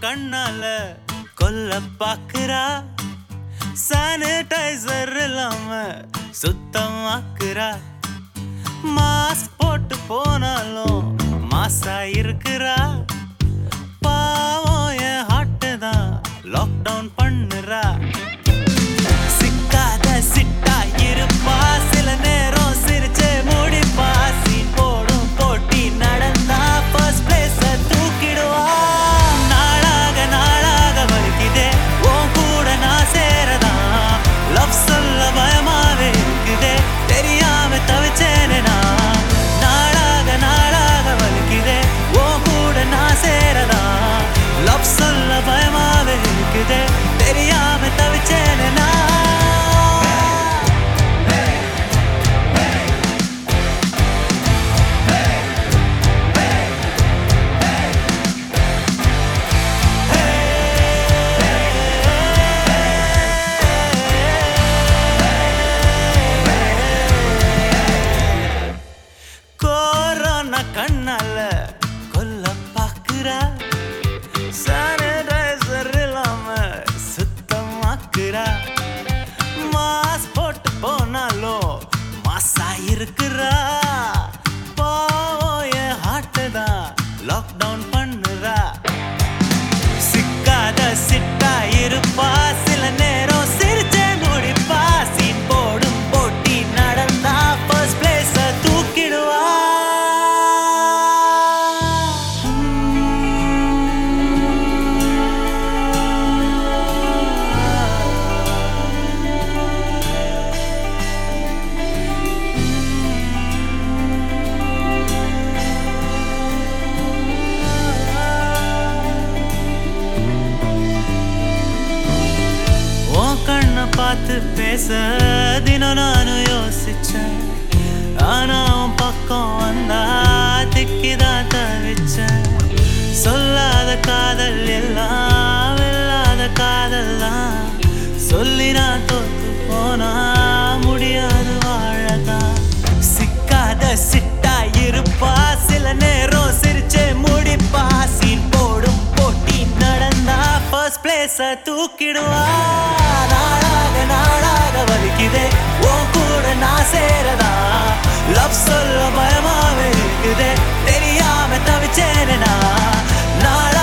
கண்ணால கொல்ல பாக்குறா சானிடைசர் இல்லாம சுத்தமாக்குறா மாஸ்க் போட்டு போனாலும் மாசா இருக்கிறா பாவம் என் ஹார்ட்டு தான் லாக்டவுன் பண்ணுறா சிக்காத சிட்டா இருப்பா சில நேரம் சிரிச்சே முடிப்பா சீன் போடும் போட்டி நடந்தா ஃபர்ஸ்ட் பிளேஸ தூக்கிடுவா நாளாக நாளாக வலிக்குதே உன் கூட நான் சேரதா லவ் சொல்ல பயமாவே இருக்குதே தெரியாம தவிச்சேனே நான் நாளாக நாளாக வலிக்குதே உன் கூட நான் சேரதா லவ் சொல்ல பயமாவே இருக்குதே தெரியாம தவிச்சேனே நான் கொரோனா கண்ணால கொல்ல பாக்குறா சானிடைசர் இல்லாம சுத்தமாக்குறா மாஸ்க் போட்டு போனாலும் மாசா இருக்கிறா பாவம் என் ஹார்ட்டு தான் லாக்டவுன் பண்ணுறா சிக்காத சிட்டா இருப்பா சில நேரம் சிரிச்சே முடிப்பா சீன் போடும் போட்டி நடந்தா ஃபர்ஸ்ட் பிளேஸ தூக்கிடுவா உன் கண்ணை பார்த்து பேச தினம் நானும் யோசிச்சேன் ஆனா உன் பக்கம் வந்தா திக்கிதான் தவிச்சேன் சொல்லாத காதல் எல்லாம் இல்லாத காதல்லாம் சொல்லி நான் தோத்து போனா முடியாது வாழதான் சிக்காத சிட்டா இருப்பா சில நேரம் சிரிச்சே முடிப்பா சீன் போடும் போட்டி நடந்தா ஃபர்ஸ்ட் பிளேஸ தூக்கிடுவா நாளாக நாளாக வலிக்குதே உன் கூட நான் சேரதா லவ் சொல்ல பயமாவே இருக்குதே தெரியாம தவிச்சேனே நான் நாளாக